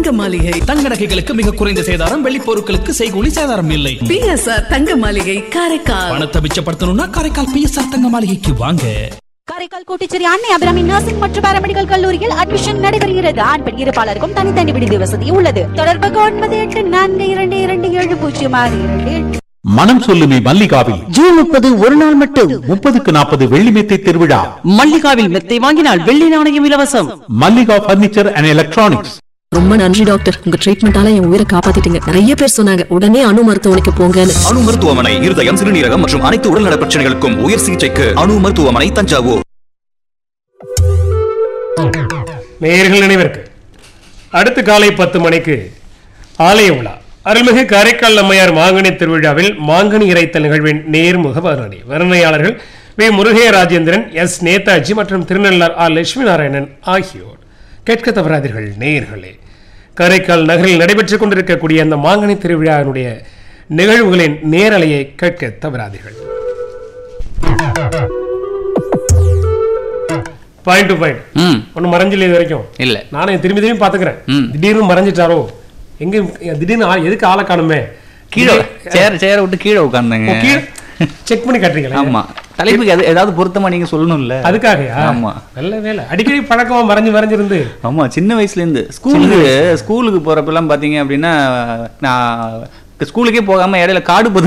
தங்க மாளிகை தங்க நகைகளுக்கு மிக குறைந்த சேதாரம் வெள்ளி பொருட்களுக்கு செய்கூலி சேதாரம் இல்லை பிஎஸ்ஆர் தங்க மாளிகை காரைக்கால் பணத்தை மிச்சப்படுத்தணும்னா காரைக்கால் பிஎஸ்ஆர் தங்க மாளிகைக்கு வாங்க காரைக்கால் கோட்டிச்சேரி அன்னை அபிராமி நர்சிங் மற்றும் பாராமெடிக்கல் கல்லூரியில் அட்மிஷன் நடைபெறுகிறது ஆண் பெண் இருப்பாளருக்கும் தனித்தனி விடுதி வசதி உள்ளது தொடர்புக்கு ஒன்பது எட்டு நான்கு இரண்டு இரண்டு ஏழு பூஜ்ஜியம் ஆறு இரண்டு எட்டு மனம் சொல்லுமே மல்லிகாவில் ஜூன் முப்பது ஒரு நாள் மட்டும் முப்பதுக்கு நாற்பது வெள்ளி மெத்தை திருவிழா மல்லிகாவில் மெத்தை வாங்கினால் வெள்ளி நாணயம் இலவசம் மல்லிகா பர்னிச்சர் அண்ட் எலக்ட்ரானிக்ஸ் ரொம்ப நன்றி டாக்டர் உங்க ட்ரீட்மெண்டால என் உயிரை காப்பாத்திட்டீங்க நிறைய பேர் சொன்னாங்க உடனே அணு மருத்துவமனைக்கு போங்கன்னு அணு மருத்துவமனை இருதயம் சிறுநீரகம் மற்றும் அனைத்து உடல்நல பிரச்சனைகளுக்கும் உயர் சிகிச்சைக்கு அணு மருத்துவமனை தஞ்சாவூர் நேயர்கள் நினைவிற்கு அடுத்து காலை பத்து மணிக்கு ஆலய விழா அருள்மிகு காரைக்கால் அம்மையார் மாங்கனி திருவிழாவில் மாங்கனி இறைத்தல் நிகழ்வின் நேர்முக வர்ணனை வர்ணனையாளர்கள் வி முருகைய ராஜேந்திரன் எஸ் நேதாஜி மற்றும் திருநள்ளார் ஆர் லட்சுமி நாராயணன் ஆகியோர் கேட்க தவறாதீர்கள் நேயர்களே காரைக்கால் நகரில் நடைபெற்றுக் கொண்டிருக்கக்கூடிய அந்த மாங்கனி திருவிழாவினுடைய நிகழ்வுகளின் நேரலையை கேட்க தவறாதீர்கள் பாயிண்ட் டு பாயிண்ட் ம் ஒன்றும் மறைஞ்சில்லை இது வரைக்கும் இல்ல நானே திரும்பி திரும்பி பாத்துக்கிறேன் ம். திடீர்னு மறைஞ்சிட்டாரோ எங்க திடீர்னு ஆ- எதுக்கு ஆளை காணுமே கீழே சேர சேர விட்டு கீழே உட்கார்ந்தாங்க செக் பண்ணி காட்டுறீங்களா ஆமா தலைப்புக்கு எது- ஏதாவது பொருத்தமா நீங்க சொல்லணும்ல அதுக்காகயா ஆமா நல்ல வேலை அடிக்கடி பழக்கமா மறைஞ்சு மறைஞ்சிருந்து ஆமா சின்ன வயசுல இருந்து ஸ்கூலுக்கு ஸ்கூலுக்கு போறப்பெல்லாம் பாத்தீங்க அப்படின்னா நான் ஸ்கூலுக்கே போகாம இடையில காடு பது